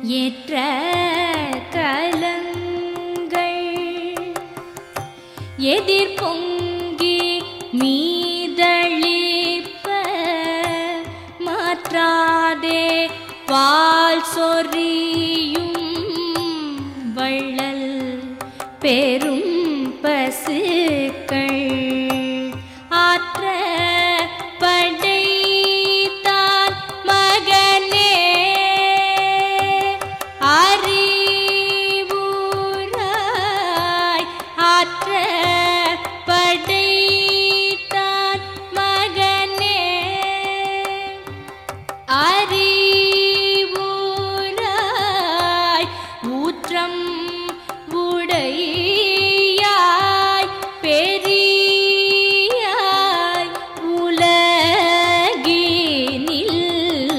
ஏற்ற கலங்கள் எதிர் பொங்கி மீதளிப்ப மாற்றாதே பால் சொரியும் வள்ளல் பெரும் பசுக்கள் ஆற்ற படைத்தான் மகனே அறிவுராய் ஆற்ற படைத்தான் மகனே அறிவுராய் ஊற்றம் உடையாய் பெரியாய் உலகினில்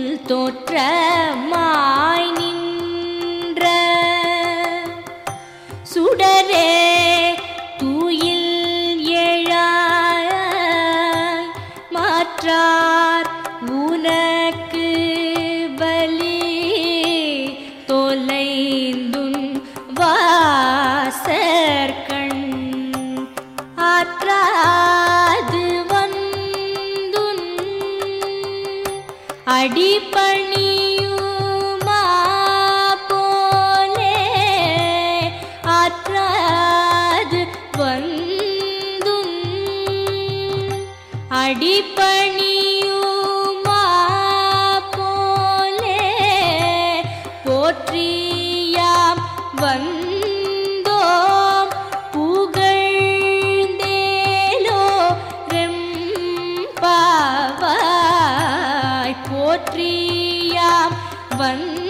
தோற்றமாய் நின்ற சுடரே தூயில் எழாய் மாற்றார் உனக்கு பலி தொலைந்துன் வாசற்கண் ஆற்றாது வந்துன் அடிபணியுமா போலே ஆற்றாது வந்தும் அடிபணியுமா போலே போற்றியாம் வந்தோம் புகழ்ந்தேலோ ரெம்பாவாய் போற்றியாம் வந்தோம்